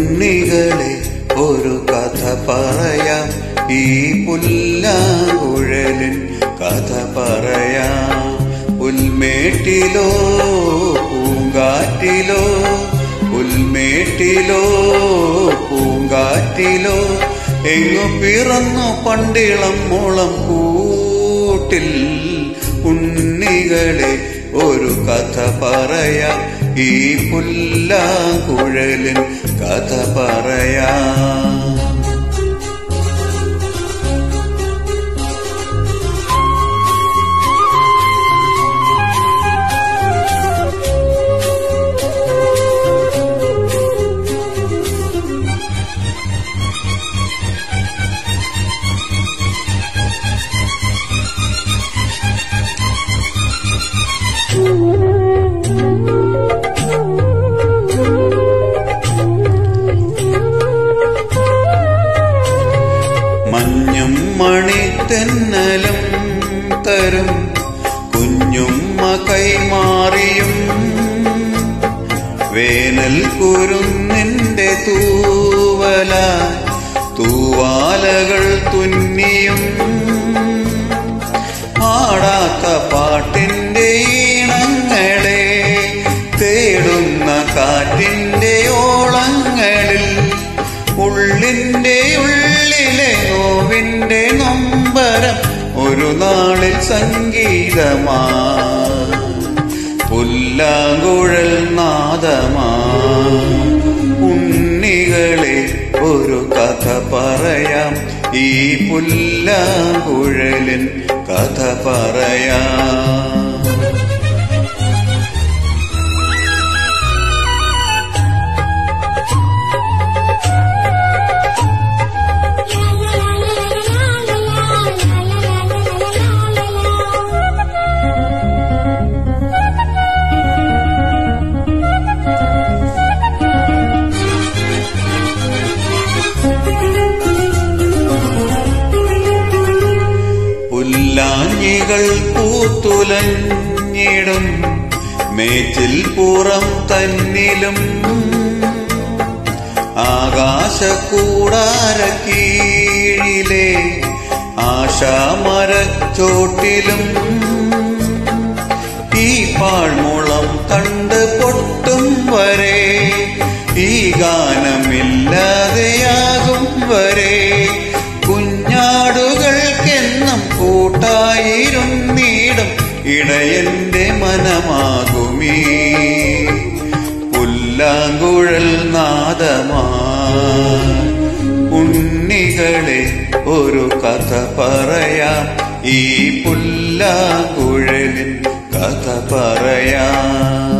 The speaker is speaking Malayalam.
ഉണ്ണികളെ ഒരു കഥ പറയാം ഈ പുല്ലാങ്കുഴലിൻ കഥ പറയാം പുൽമേട്ടിലോ പൂങ്കാറ്റിലോ പുൽമേട്ടിലോ പൂങ്കാറ്റിലോ എങ്ങു പിറന്നു പണ്ടിളം മുളം കൂട്ടിൽ ഉണ്ണികളെ ഒരു കഥ പറയാം ഈ പുല്ലാങ്കുഴലിൻ കഥ പറയാം മഞ്ഞും മണിത്തെന്നലും തരും കുഞ്ഞുമ്മ കൈമാറിയും വേനൽ കുരുന്നിന്റെ തൂവല തൂവാലകൾ തുന്നിയും പാടാത്ത പാട്ടിന്റെ ഈണങ്ങളെ തേടുന്ന കാറ്റിന്റെ ഓളങ്ങളിൽ ഉള്ളിന്റെ ഉള്ളിലെ നോവിന്റെ നൊമ്പരം ഒരു നാളിൽ സംഗീതമാ പുല്ലാങ്കുഴൽ നാദമാ ഉണ്ണികളെ ഒരു കഥ പറയാം ഈ പുല്ലാങ്കുഴലിൻ കഥ പറയാം പുല്ലാഞ്ഞികൾ പൂത്തുലഞ്ഞിടും മേച്ചിൽ പുറം തന്നിലും ആകാശക്കൂടാര കീഴിലെ ആശാമരച്ചോട്ടിലും ഈ പാഴ്മുളം കണ്ട് പൊട്ടും വരെ ഈ ഗാനമില്ലാതെയാകും വരെ കുഞ്ഞാടുകൾക്കെന്നും കൂട്ടായിരുന്നീടും ഇടയന്റെ മനമാകുമീ പുല്ലാങ്കുഴൽ നാദമാ ഉണ്ണികളെ ഒരു കഥ പറയാം ഈ പുല്ലാങ്കുഴലിൻ കഥ പറയാം